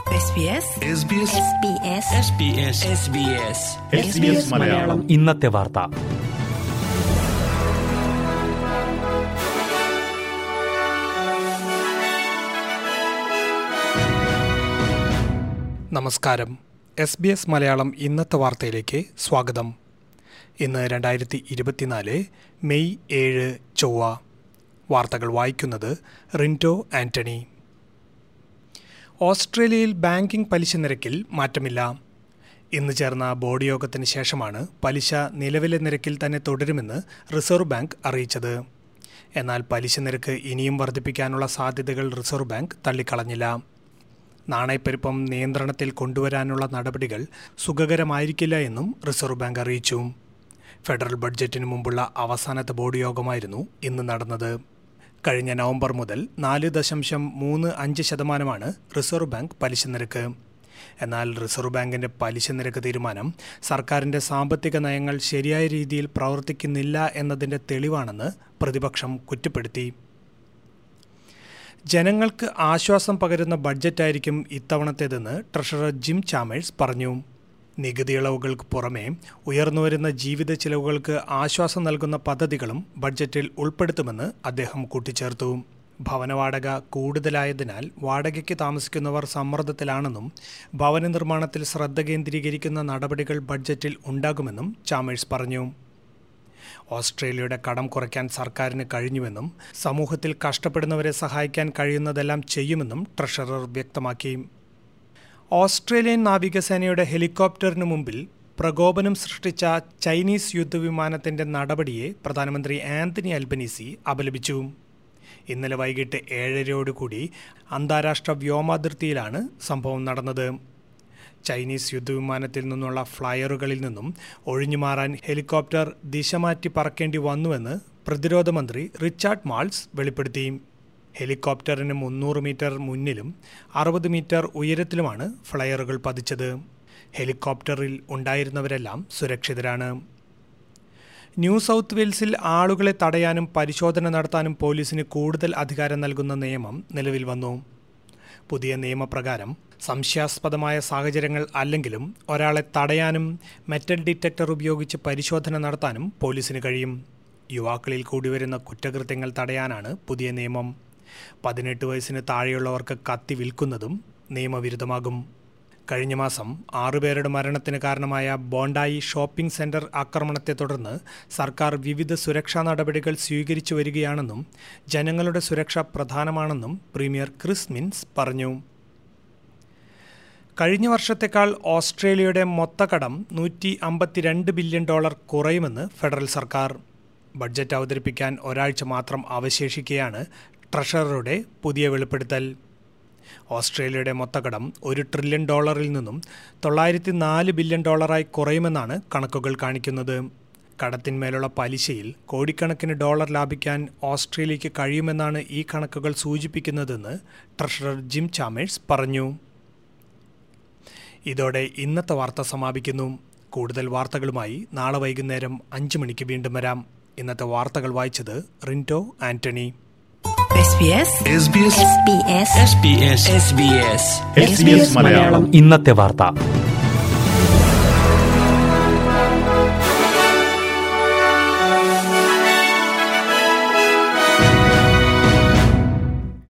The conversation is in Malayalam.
SBS മലയാളം ഇന്നത്തെ വാർത്ത നമസ്കാരം എസ് ബി എസ് മലയാളം ഇന്നത്തെ വാർത്തയിലേക്ക് സ്വാഗതം ഇന്ന് രണ്ടായിരത്തി ഇരുപത്തിനാല് മെയ് ഏഴ് ചൊവ്വ വാർത്തകൾ വായിക്കുന്നത് റിൻറ്റോ ആന്റണി ഓസ്ട്രേലിയയിൽ ബാങ്കിംഗ് പലിശ നിരക്കിൽ മാറ്റമില്ല ഇന്ന് ചേർന്ന ബോർഡ് യോഗത്തിന് ശേഷമാണ് പലിശ നിലവിലെ നിരക്കിൽ തന്നെ തുടരുമെന്ന് റിസർവ് ബാങ്ക് അറിയിച്ചത് എന്നാൽ പലിശ നിരക്ക് ഇനിയും വർദ്ധിപ്പിക്കാനുള്ള സാധ്യതകൾ റിസർവ് ബാങ്ക് തള്ളിക്കളഞ്ഞില്ല നാണയപ്പെരുപ്പം നിയന്ത്രണത്തിൽ കൊണ്ടുവരാനുള്ള നടപടികൾ സുഖകരമായിരിക്കില്ല എന്നും റിസർവ് ബാങ്ക് അറിയിച്ചു ഫെഡറൽ ബഡ്ജറ്റിന് മുമ്പുള്ള അവസാനത്തെ ബോർഡ് യോഗമായിരുന്നു ഇന്ന് നടന്നത് കഴിഞ്ഞ നവംബർ മുതൽ നാല് ദശാംശം മൂന്ന് അഞ്ച് ശതമാനമാണ് റിസർവ് ബാങ്ക് പലിശ നിരക്ക് എന്നാൽ റിസർവ് ബാങ്കിന്റെ പലിശ നിരക്ക് തീരുമാനം സർക്കാരിന്റെ സാമ്പത്തിക നയങ്ങൾ ശരിയായ രീതിയിൽ പ്രവർത്തിക്കുന്നില്ല എന്നതിന്റെ തെളിവാണെന്ന് പ്രതിപക്ഷം കുറ്റപ്പെടുത്തി ജനങ്ങൾക്ക് ആശ്വാസം പകരുന്ന ബഡ്ജറ്റായിരിക്കും ഇത്തവണത്തേതെന്ന് ട്രഷറർ ജിം ചാമേഴ്സ് പറഞ്ഞു നികുതി ഇളവുകൾക്ക് പുറമെ ഉയർന്നുവരുന്ന ജീവിത ചിലവുകൾക്ക് ആശ്വാസം നൽകുന്ന പദ്ധതികളും ബഡ്ജറ്റിൽ ഉൾപ്പെടുത്തുമെന്ന് അദ്ദേഹം കൂട്ടിച്ചേർത്തു ഭവന വാടക കൂടുതലായതിനാൽ വാടകയ്ക്ക് താമസിക്കുന്നവർ സമ്മർദ്ദത്തിലാണെന്നും ഭവന നിർമ്മാണത്തിൽ ശ്രദ്ധ കേന്ദ്രീകരിക്കുന്ന നടപടികൾ ബഡ്ജറ്റിൽ ഉണ്ടാകുമെന്നും ചാമേഴ്സ് പറഞ്ഞു ഓസ്ട്രേലിയയുടെ കടം കുറയ്ക്കാൻ സർക്കാരിന് കഴിഞ്ഞുവെന്നും സമൂഹത്തിൽ കഷ്ടപ്പെടുന്നവരെ സഹായിക്കാൻ കഴിയുന്നതെല്ലാം ചെയ്യുമെന്നും ട്രഷറർ വ്യക്തമാക്കി ഓസ്ട്രേലിയൻ നാവികസേനയുടെ ഹെലികോപ്റ്ററിന് മുമ്പിൽ പ്രകോപനം സൃഷ്ടിച്ച ചൈനീസ് യുദ്ധവിമാനത്തിന്റെ നടപടിയെ പ്രധാനമന്ത്രി ആന്റണി അൽബനീസി അപലപിച്ചു ഇന്നലെ വൈകിട്ട് ഏഴരയോടുകൂടി അന്താരാഷ്ട്ര വ്യോമാതിർത്തിയിലാണ് സംഭവം നടന്നത് ചൈനീസ് യുദ്ധവിമാനത്തിൽ നിന്നുള്ള ഫ്ലയറുകളിൽ നിന്നും ഒഴിഞ്ഞുമാറാൻ ഹെലികോപ്റ്റർ ദിശ മാറ്റി പറക്കേണ്ടി വന്നുവെന്ന് പ്രതിരോധ മന്ത്രി റിച്ചാർഡ് മാൾസ് വെളിപ്പെടുത്തി ഹെലികോപ്റ്ററിന് മുന്നൂറ് മീറ്റർ മുന്നിലും അറുപത് മീറ്റർ ഉയരത്തിലുമാണ് ഫ്ലയറുകൾ പതിച്ചത് ഹെലികോപ്റ്ററിൽ ഉണ്ടായിരുന്നവരെല്ലാം സുരക്ഷിതരാണ് ന്യൂ സൗത്ത് വെയിൽസിൽ ആളുകളെ തടയാനും പരിശോധന നടത്താനും പോലീസിന് കൂടുതൽ അധികാരം നൽകുന്ന നിയമം നിലവിൽ വന്നു പുതിയ നിയമപ്രകാരം സംശയാസ്പദമായ സാഹചര്യങ്ങൾ അല്ലെങ്കിലും ഒരാളെ തടയാനും മെറ്റൽ ഡിറ്റക്ടർ ഉപയോഗിച്ച് പരിശോധന നടത്താനും പോലീസിന് കഴിയും യുവാക്കളിൽ കൂടി വരുന്ന കുറ്റകൃത്യങ്ങൾ തടയാനാണ് പുതിയ നിയമം പതിനെട്ട് വയസ്സിന് താഴെയുള്ളവർക്ക് കത്തി വിൽക്കുന്നതും നിയമവിരുദ്ധമാകും കഴിഞ്ഞ മാസം ആറുപേരുടെ മരണത്തിന് കാരണമായ ബോണ്ടായി ഷോപ്പിംഗ് സെന്റർ ആക്രമണത്തെ തുടർന്ന് സർക്കാർ വിവിധ സുരക്ഷാ നടപടികൾ സ്വീകരിച്ചു വരികയാണെന്നും ജനങ്ങളുടെ സുരക്ഷ പ്രധാനമാണെന്നും പ്രീമിയർ ക്രിസ് മിൻസ് പറഞ്ഞു കഴിഞ്ഞ വർഷത്തേക്കാൾ ഓസ്ട്രേലിയയുടെ മൊത്തക്കടം നൂറ്റി അമ്പത്തിരണ്ട് ബില്യൺ ഡോളർ കുറയുമെന്ന് ഫെഡറൽ സർക്കാർ ബഡ്ജറ്റ് അവതരിപ്പിക്കാൻ ഒരാഴ്ച മാത്രം അവശേഷിക്കെയാണ് ട്രഷററുടെ പുതിയ വെളിപ്പെടുത്തൽ ഓസ്ട്രേലിയയുടെ മൊത്തക്കടം ഒരു ട്രില്യൺ ഡോളറിൽ നിന്നും തൊള്ളായിരത്തി നാല് ബില്യൺ ഡോളറായി കുറയുമെന്നാണ് കണക്കുകൾ കാണിക്കുന്നത് കടത്തിന്മേലുള്ള പലിശയിൽ കോടിക്കണക്കിന് ഡോളർ ലാഭിക്കാൻ ഓസ്ട്രേലിയയ്ക്ക് കഴിയുമെന്നാണ് ഈ കണക്കുകൾ സൂചിപ്പിക്കുന്നതെന്ന് ട്രഷറർ ജിം ചാമേഴ്സ് പറഞ്ഞു ഇതോടെ ഇന്നത്തെ വാർത്ത സമാപിക്കുന്നു കൂടുതൽ വാർത്തകളുമായി നാളെ വൈകുന്നേരം അഞ്ച് മണിക്ക് വീണ്ടും വരാം ഇന്നത്തെ വാർത്തകൾ വായിച്ചത് റിൻറ്റോ ആന്റണി SBS ഇന്നത്തെ വാർത്ത